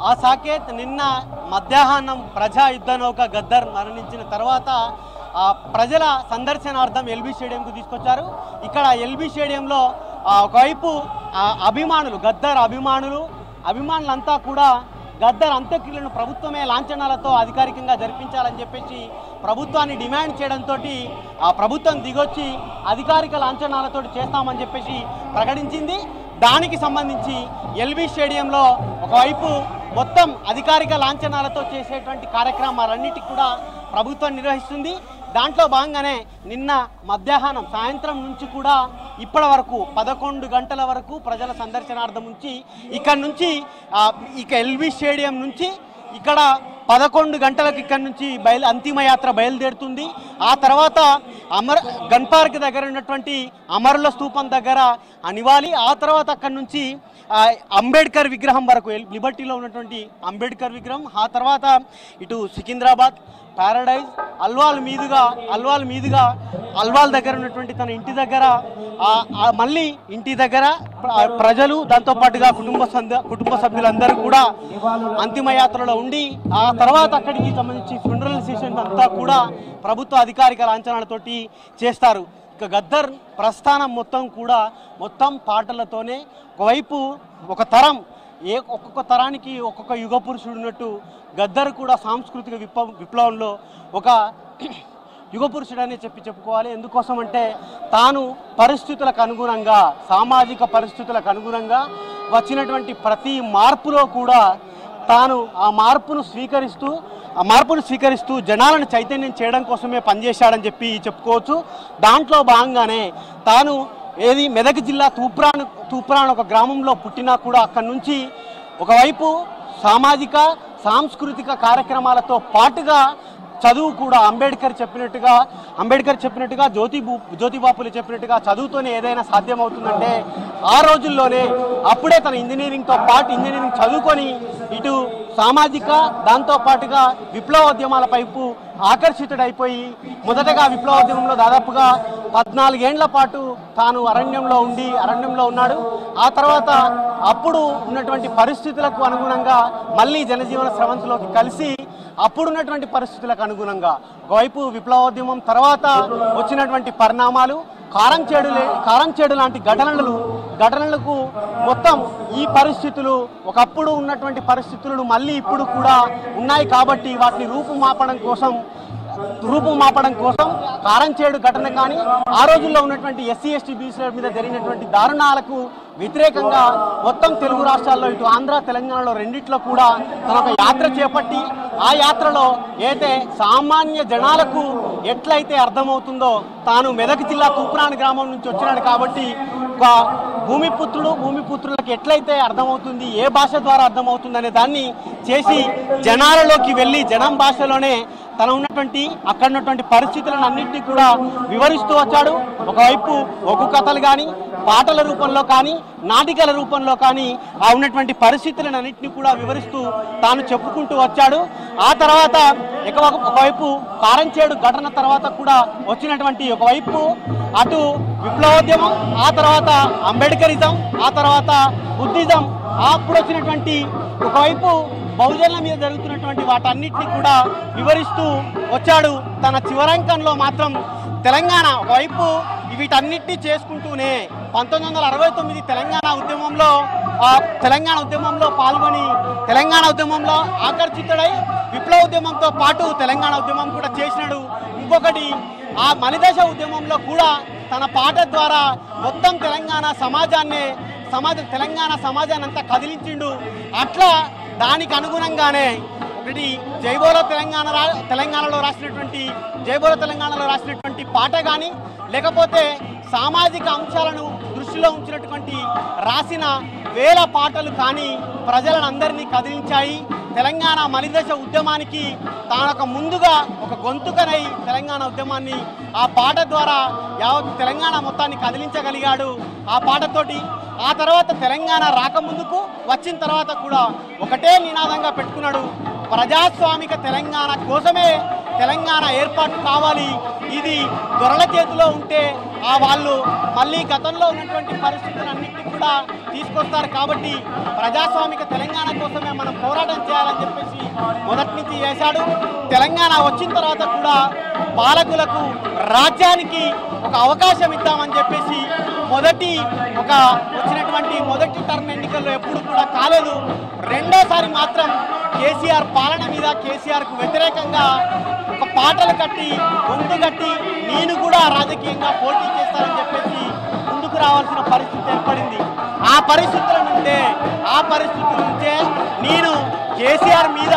ఆ సాకేత్ నిన్న మధ్యాహ్నం ప్రజా యుద్ధ నౌక గద్దర్ మరణించిన తర్వాత ఆ ప్రజల సందర్శనార్థం ఎల్బీ స్టేడియంకు తీసుకొచ్చారు ఇక్కడ ఎల్బీ స్టేడియంలో ఆ, ఒకవైపు ఆ, అభిమానులు గద్దర్ అభిమానులు అభిమానులంతా కూడా గద్దర్ అంత్యక్రియలను ప్రభుత్వమే లాంఛనాలతో అధికారికంగా జరిపించాలని చెప్పేసి ప్రభుత్వాన్ని డిమాండ్ చేయడంతో ఆ ప్రభుత్వం దిగొచ్చి అధికారిక లాంఛనాలతో చేస్తామని చెప్పేసి ప్రకటించింది దానికి సంబంధించి ఎల్బీ స్టేడియంలో ఒకవైపు మొత్తం అధికారిక లాంఛనాలతో చేసేటువంటి కార్యక్రమాలన్నిటికీ కూడా ప్రభుత్వం నిర్వహిస్తుంది దాంట్లో భాగంగానే నిన్న మధ్యాహ్నం సాయంత్రం నుంచి కూడా ఇప్పటి వరకు పదకొండు గంటల వరకు ప్రజల సందర్శనార్థం ఉంచి ఇక్కడ నుంచి ఆ, ఇక ఎల్బీ స్టేడియం నుంచి ఇక్కడ పదకొండు గంటలకు ఇక్కడ నుంచి బయలు అంతిమయాత్ర బయలుదేరుతుంది ఆ తర్వాత అమర్ గన్ పార్క్ దగ్గర ఉన్నటువంటి అమరుల స్తూపం దగ్గర అనివాలి ఆ తర్వాత అక్కడ నుంచి ఆ, అంబేద్కర్ విగ్రహం వరకు ఎల్- లిబర్టీలో ఉన్నటువంటి అంబేద్కర్ విగ్రహం ఆ తర్వాత ఇటు సికింద్రాబాద్ పారడైజ్ అల్వాల్ మీదుగా అల్వాల్ మీదుగా అల్వాల్ దగ్గర ఉన్నటువంటి తన ఇంటి దగ్గర ఆ- ఆ మళ్ళీ ఇంటి దగ్గర ప్ర- ప్రజలు దాంతో పాటుగా కుటుంబ సంద కుటుంబ సభ్యులందరూ కూడా అంతిమయాత్రలో ఉండి ఆ తర్వాత అక్కడికి సంబంధించి ఫ్యూనరల్ సెషన్ అంతా కూడా ప్రభుత్వ అధికారిక లాంఛనాలతోటి చేస్తారు ఇక గద్దర్ ప్రస్థానం మొత్తం కూడా మొత్తం పాటలతోనే ఒకవైపు ఒక తరం ఏ ఒక్కొక్క తరానికి ఒక్కొక్క యుగ పురుషుడు ఉన్నట్టు గద్దర్ కూడా సాంస్కృతిక విప్లవ విప్లవంలో ఒక యుగ పురుషుడనే చెప్పి చెప్పుకోవాలి ఎందుకోసం అంటే తాను పరిస్థితులకు అనుగుణంగా సామాజిక పరిస్థితులకు అనుగుణంగా వచ్చినటువంటి ప్రతి మార్పులో కూడా తాను ఆ మార్పును స్వీకరిస్తూ ఆ మార్పును స్వీకరిస్తూ జనాలను చైతన్యం చేయడం కోసమే పనిచేశాడని చెప్పి చెప్పుకోవచ్చు దాంట్లో భాగంగానే తాను ఏది మెదక్ జిల్లా తూప్రాన్ తూప్రాన్ ఒక గ్రామంలో పుట్టినా కూడా అక్కడి నుంచి ఒకవైపు సామాజిక సాంస్కృతిక కార్యక్రమాలతో పాటుగా చదువు కూడా అంబేద్కర్ చెప్పినట్టుగా అంబేద్కర్ చెప్పినట్టుగా జ్యోతి జ్యోతిబాపులు చెప్పినట్టుగా చదువుతోనే ఏదైనా సాధ్యమవుతుందంటే ఆ రోజుల్లోనే అప్పుడే తన ఇంజనీరింగ్తో పాటు ఇంజనీరింగ్ చదువుకొని ఇటు సామాజిక దాంతో పాటుగా విప్లవోద్యమాల వైపు ఆకర్షితుడైపోయి మొదటగా విప్లవోద్యమంలో దాదాపుగా పద్నాలుగేండ్ల పాటు తాను అరణ్యంలో ఉండి అరణ్యంలో ఉన్నాడు ఆ తర్వాత అప్పుడు ఉన్నటువంటి పరిస్థితులకు అనుగుణంగా మళ్ళీ జనజీవన స్రవంతిలోకి కలిసి అప్పుడున్నటువంటి పరిస్థితులకు అనుగుణంగా ఒకవైపు విప్లవోద్యమం తర్వాత వచ్చినటువంటి పరిణామాలు కారం చేడులే కారం చేడు లాంటి ఘటనలు ఘటనలకు మొత్తం ఈ పరిస్థితులు ఒకప్పుడు ఉన్నటువంటి పరిస్థితులను మళ్ళీ ఇప్పుడు కూడా ఉన్నాయి కాబట్టి వాటిని రూపుమాపడం కోసం రూపు మాపడం కోసం కారంచేడు ఘటన కానీ ఆ రోజుల్లో ఉన్నటువంటి ఎస్సీ ఎస్టీ బీసీల మీద జరిగినటువంటి దారుణాలకు వ్యతిరేకంగా మొత్తం తెలుగు రాష్ట్రాల్లో ఇటు ఆంధ్ర తెలంగాణలో రెండిట్లో కూడా తన ఒక యాత్ర చేపట్టి ఆ యాత్రలో అయితే సామాన్య జనాలకు ఎట్లయితే అర్థమవుతుందో తాను మెదక్ జిల్లా తూప్రాన్ గ్రామం నుంచి వచ్చినాడు కాబట్టి ఒక భూమిపుత్రుడు భూమిపుత్రులకు ఎట్లయితే అర్థమవుతుంది ఏ భాష ద్వారా అర్థమవుతుంది అనే దాన్ని చేసి జనాలలోకి వెళ్ళి జనం భాషలోనే తన ఉన్నటువంటి అక్కడ ఉన్నటువంటి పరిస్థితులను అన్నింటినీ కూడా వివరిస్తూ వచ్చాడు ఒకవైపు ఒగ్గు కథలు కానీ పాటల రూపంలో కానీ నాటికల రూపంలో కానీ ఆ ఉన్నటువంటి పరిస్థితులను అన్నింటినీ కూడా వివరిస్తూ తాను చెప్పుకుంటూ వచ్చాడు ఆ తర్వాత ఇక ఒక- ఒకవైపు కారంచేడు ఘటన తర్వాత కూడా వచ్చినటువంటి ఒకవైపు అటు విప్లవోద్యమం ఆ తర్వాత అంబేద్కరిజం ఆ తర్వాత బుద్ధిజం అప్పుడు వచ్చినటువంటి ఒకవైపు బహుజనుల మీద జరుగుతున్నటువంటి వాటన్నిటిని కూడా వివరిస్తూ వచ్చాడు తన చివరంకంలో మాత్రం తెలంగాణ ఒకవైపు వీటన్నిటిని చేసుకుంటూనే పంతొమ్మిది వందల అరవై తొమ్మిది తెలంగాణ ఉద్యమంలో ఆ తెలంగాణ ఉద్యమంలో పాల్గొని తెలంగాణ ఉద్యమంలో ఆకర్షితుడై విప్లవ ఉద్యమంతో పాటు తెలంగాణ ఉద్యమం కూడా చేసినాడు ఇంకొకటి ఆ మలిదశ ఉద్యమంలో కూడా తన పాట ద్వారా మొత్తం తెలంగాణ సమాజాన్ని సమాజ తెలంగాణ సమాజాన్ని అంతా కదిలించిండు అట్లా దానికి అనుగుణంగానే ఒకటి జైబోల తెలంగాణ రా తెలంగాణలో రాసినటువంటి జైబోల తెలంగాణలో రాసినటువంటి పాట కానీ లేకపోతే సామాజిక అంశాలను దృష్టిలో ఉంచినటువంటి రాసిన వేల పాటలు కానీ ప్రజలను అందరినీ కదిలించాయి తెలంగాణ మలిదశ ఉద్యమానికి తానొక ముందుగా ఒక గొంతుకనై తెలంగాణ ఉద్యమాన్ని ఆ పాట ద్వారా యావత్ తెలంగాణ మొత్తాన్ని కదిలించగలిగాడు ఆ పాటతోటి ఆ తర్వాత తెలంగాణ రాకముందుకు వచ్చిన తర్వాత కూడా ఒకటే నినాదంగా పెట్టుకున్నాడు ప్రజాస్వామిక తెలంగాణ కోసమే తెలంగాణ ఏర్పాటు కావాలి ఇది దొరల చేతిలో ఉంటే ఆ వాళ్ళు మళ్ళీ గతంలో ఉన్నటువంటి పరిస్థితులన్నింటినీ కూడా తీసుకొస్తారు కాబట్టి ప్రజాస్వామిక తెలంగాణ కోసమే మనం పోరాటం చేయాలని చెప్పేసి మొదటి నుంచి చేశాడు తెలంగాణ వచ్చిన తర్వాత కూడా పాలకులకు రాజ్యానికి ఒక అవకాశం ఇద్దామని చెప్పేసి మొదటి ఒక వచ్చినటువంటి మొదటి టర్మ్ ఎన్నికల్లో ఎప్పుడు కూడా కాలేదు రెండోసారి మాత్రం కేసీఆర్ పాలన మీద కేసీఆర్కు వ్యతిరేకంగా ఒక పాటలు కట్టి గొంతు కట్టి నేను కూడా రాజకీయంగా పోటీ చేస్తానని చెప్పేసి ముందుకు రావాల్సిన పరిస్థితి ఏర్పడింది ఆ పరిస్థితుల నుండే ఆ పరిస్థితుల నుంచే నేను కేసీఆర్ మీద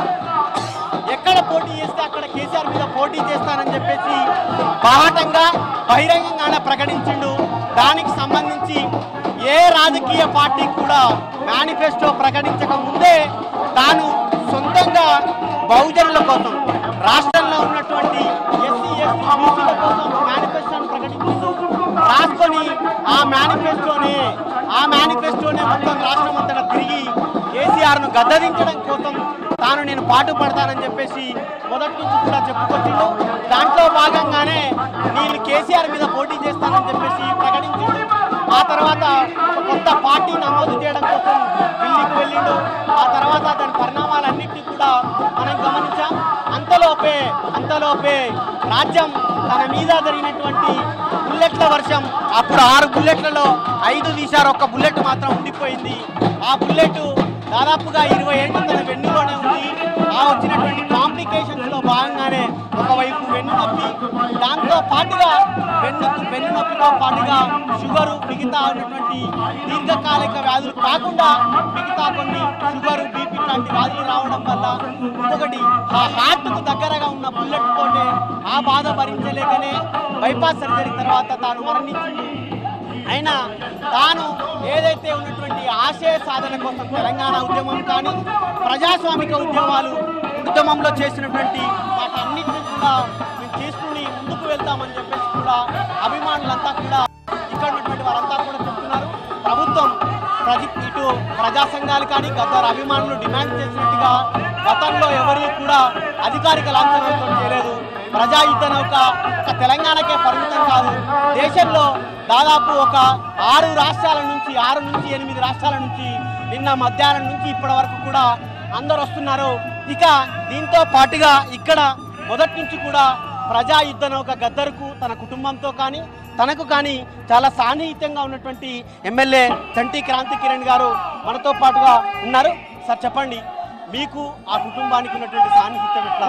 ఎక్కడ పోటీ చేస్తే అక్కడ కేసీఆర్ మీద పోటీ చేస్తానని చెప్పేసి బాహటంగా బహిరంగంగానే ప్రకటించిండు దానికి సంబంధించి ఏ రాజకీయ పార్టీ కూడా మేనిఫెస్టో ప్రకటించక ముందే తాను సొంతంగా బహుజనుల కోసం రాష్ట్రంలో ఉన్నటువంటి ఎస్సీ ఎస్టీ బీసీల కోసం మేనిఫెస్టోని ప్రకటించిండు రాసుకొని ఆ మేనిఫెస్టోనే ఆ మేనిఫెస్టోనే మొత్తం రాష్ట్రం అంతటా తిరిగి కేసీఆర్ను గద్దదించడం కోసం తాను నేను పాటు పడతానని చెప్పేసి మొదటి నుంచి కూడా చెప్పుకొచ్చిండు దాంట్లో భాగంగానే నేను కేసీఆర్ మీద పోటీ చేస్తానని చెప్పేసి ప్రకటించిండు ఆ తర్వాత ఒక కొత్త పార్టీ నమోదు చేయడం కోసం ఢిల్లీకి వెళ్ళిండు ఆ తర్వాత దాని పరిణామాలన్నింటినీ కూడా మనం గమనించాం అంతలోపే అంతలోపే రాజ్యం తన మీద జరిగినటువంటి బుల్లెట్ల వర్షం అప్పుడు ఆరు బుల్లెట్లలో ఐదు తీశారు ఒక్క బుల్లెట్ మాత్రం ఉండిపోయింది ఆ బుల్లెట్ దాదాపుగా ఇరవై ఏళ్ళు తన వెన్నులోనే ఉంది ఆ వచ్చినటువంటి కాంప్లికేషన్స్ లో భాగంగానే ఒకవైపు వెన్ను నొప్పి దాంతో పాటుగా వెన్నుకు వెన్ను నొప్పితో పాటుగా షుగరు మిగతా ఉన్నటువంటి దీర్ఘకాలిక వ్యాధులు కాకుండా మిగతా కొన్ని షుగరు బీపీ లాంటి వ్యాధులు రావడం వల్ల ఇంకొకటి ఆ హార్ట్ కు దగ్గరగా ఉన్న బుల్లెట్ తోటే ఆ బాధ భరించలేకనే బైపాస్ సర్జరీ తర్వాత తాను మరణించింది అయినా తాను ఏదైతే ఉన్నటువంటి ఆశయ సాధన కోసం తెలంగాణ ఉద్యమం కానీ ప్రజాస్వామిక ఉద్యమాలు ఉద్యమంలో చేసినటువంటి వాటన్నిటిని కూడా మేము చేసుకుని ముందుకు వెళ్తామని చెప్పేసి కూడా అభిమానులంతా కూడా ఇక్కడ ఉన్నటువంటి వారంతా కూడా చెప్తున్నారు ప్రభుత్వం ప్రతి ఇటు ప్రజా సంఘాలు కానీ గద్దర్ అభిమానులు డిమాండ్ చేసినట్టుగా గతంలో ఎవరు కూడా అధికారిక లాంఛనంతో చేయలేదు ప్రజా యుద్ధ నౌక ఒక తెలంగాణకే పరిమితం కాదు దేశంలో దాదాపు ఒక ఆరు రాష్ట్రాల నుంచి ఆరు నుంచి ఎనిమిది రాష్ట్రాల నుంచి నిన్న మధ్యాహ్నం నుంచి ఇప్పటి వరకు కూడా అందరు వస్తున్నారు ఇక దీంతో పాటుగా ఇక్కడ మొదటి నుంచి కూడా ప్రజా యుద్ధ నౌక గద్దరుకు తన కుటుంబంతో కానీ తనకు కానీ చాలా సాన్నిహిత్యంగా ఉన్నటువంటి ఎమ్మెల్యే చంటి క్రాంతి కిరణ్ గారు మనతో పాటుగా ఉన్నారు సార్ చెప్పండి మీకు ఆ కుటుంబానికి ఉన్నటువంటి సాన్నిహిత్యం ఎట్లా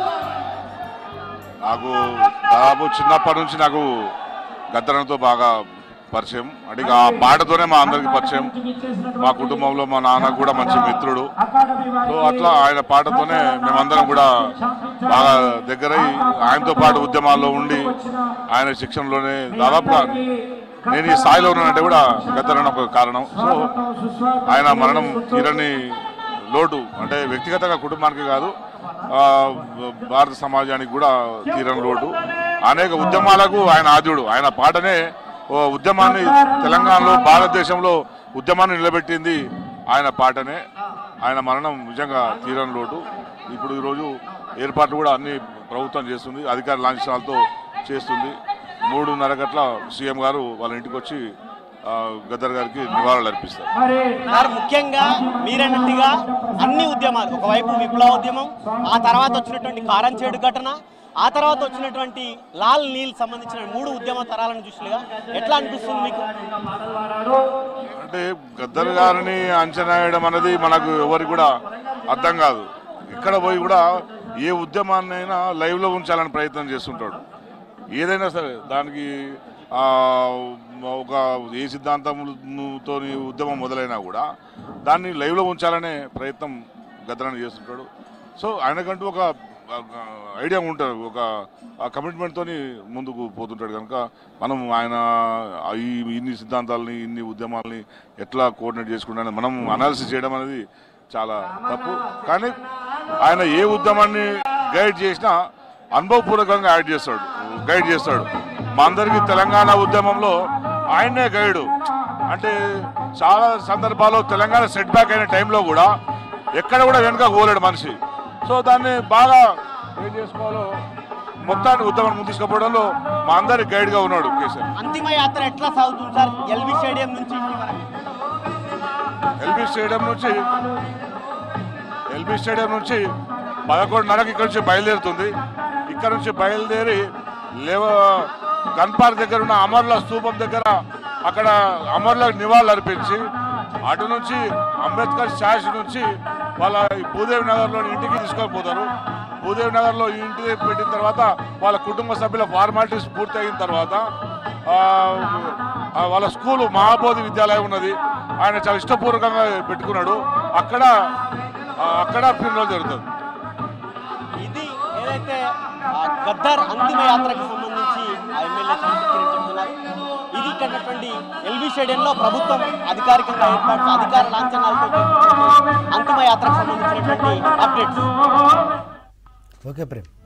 నాకు దాదాపు చిన్నప్పటి నుంచి నాకు గద్దరంతో బాగా పరిచయం అంటే ఇక ఆ పాటతోనే మా అందరికి పరిచయం మా కుటుంబంలో మా నాన్న కూడా మంచి మిత్రుడు సో అట్లా ఆయన పాటతోనే మేమందరం కూడా బాగా దగ్గరై ఆయనతో పాటు ఉద్యమాల్లో ఉండి ఆయన శిక్షణలోనే దాదాపుగా నేను ఈ స్థాయిలో ఉన్నానంటే కూడా గద్దరన్న ఒక కారణం సో ఆయన మరణం తీరని లోటు అంటే వ్యక్తిగతంగా కుటుంబానికి కాదు ఆ, భారత సమాజానికి కూడా తీరని లోటు అనేక ఉద్యమాలకు ఆయన ఆద్యుడు ఆయన పాటనే ఓ ఉద్యమాన్ని తెలంగాణలో భారతదేశంలో ఉద్యమాన్ని నిలబెట్టింది ఆయన పాటనే ఆయన మరణం నిజంగా తీరని లోటు ఇప్పుడు ఈరోజు ఏర్పాట్లు కూడా అన్ని ప్రభుత్వం చేస్తుంది అధికార లాంఛనాలతో చేస్తుంది మూడున్నర గట్ల సీఎం గారు వాళ్ళ ఇంటికి వచ్చి ఆ, గద్దర్ గారికి నివాళులు అర్పిస్తారు సార్ ముఖ్యంగా మీరన్నట్టుగా అన్ని ఉద్యమాలు ఒకవైపు విప్లవోద్యమం ఆ తర్వాత వచ్చినటువంటి కారంచేడు ఘటన ఆ తర్వాత వచ్చినటువంటి లాల్ నీల్ సంబంధించిన మూడు ఉద్యమ తరాలను చూసినగా ఎట్లా అనిపిస్తుంది మీకు అంటే గద్దర్ గారిని అంచనా వేయడం అనేది మనకు ఎవరికి కూడా అర్థం కాదు ఇక్కడ పోయి కూడా ఏ ఉద్యమాన్ని అయినా లైవ్లో ఉంచాలని ప్రయత్నం చేస్తుంటాడు ఏదైనా సరే దానికి ఆ, ఒక ఏ సిద్ధాంతంతో ఉద్యమం మొదలైనా కూడా దాన్ని లైవ్లో ఉంచాలనే ప్రయత్నం గద్దరని చేస్తుంటాడు సో ఆయనకంటూ ఒక ఐడియా ఉంటుంది ఒక కమిట్మెంట్తో ముందుకు పోతుంటాడు కనుక మనం ఆయన ఈ ఇన్ని సిద్ధాంతాలని ఇన్ని ఉద్యమాలని ఎట్లా కోఆర్డినేట్ చేసుకుంటానని మనం అనాలిసిస్ చేయడం అనేది చాలా తప్పు కానీ ఆయన ఏ ఉద్యమాన్ని గైడ్ చేసినా అనుభవపూర్వకంగా యాడ్ చేస్తాడు గైడ్ చేస్తాడు మా అందరికీ తెలంగాణ ఉద్యమంలో ఆయనే గైడు అంటే చాలా సందర్భాల్లో తెలంగాణ సెట్ బ్యాక్ అయిన టైంలో కూడా ఎక్కడ కూడా వెనుక పోలేడు మనిషి సో దాన్ని బాగా ఏం చేసుకోవాలో మొత్తాన్ని ఉద్యమం ముందు తీసుకుపోవడంలో మా అందరి గైడ్ గా ఉన్నాడు కేసీఆర్ అంతిమ యాత్ర ఎట్లా సాగుతుంది సార్ ఎల్బీ స్టేడియం నుంచి ఇంటి వరకు ఎల్బీ స్టేడియం నుంచి ఎల్బీ స్టేడియం నుంచి పదకొండున్నరకు ఇక్కడ నుంచి బయలుదేరుతుంది ఇక్కడ నుంచి బయలుదేరి లేవ గన్ పార్క్ దగ్గర ఉన్న అమర్ల స్తూపం దగ్గర అక్కడ అమర్లకు నివాళులు అర్పించి అటు నుంచి అంబేద్కర్ స్టాచ్యూ నుంచి వాళ్ళ ఈ భూదేవి నగర్లోని ఇంటికి తీసుకొని పోతారు భూదేవి నగర్లో ఈ ఇంటికి పెట్టిన తర్వాత వాళ్ళ కుటుంబ సభ్యుల ఫార్మాలిటీస్ పూర్తి అయిన తర్వాత ఆ, ఆ వాళ్ళ స్కూలు మహాబోధి విద్యాలయం ఉన్నది ఆయన చాలా ఇష్టపూర్వకంగా పెట్టుకున్నాడు అక్కడ ఆ, అక్కడ ఫిర్నోలు జరుగుతుంది ఇది ఏదైతే ఆ గద్దర్ అంతిమ యాత్రకు సంబంధించి ఆ ఎమ్మెల్యే చంద్రకిరణ్ చెప్తున్నారు ఇది ఇక్కడ ఉన్నటువంటి ఎల్బీ స్టేడియంలో ప్రభుత్వం అధికారికంగా ఏర్పాటు అధికార లాంఛనాలతో జరుపుతున్న అంతిమ యాత్రకు సంబంధించినటువంటి అప్డేట్స్ ఓకే ప్రేమ్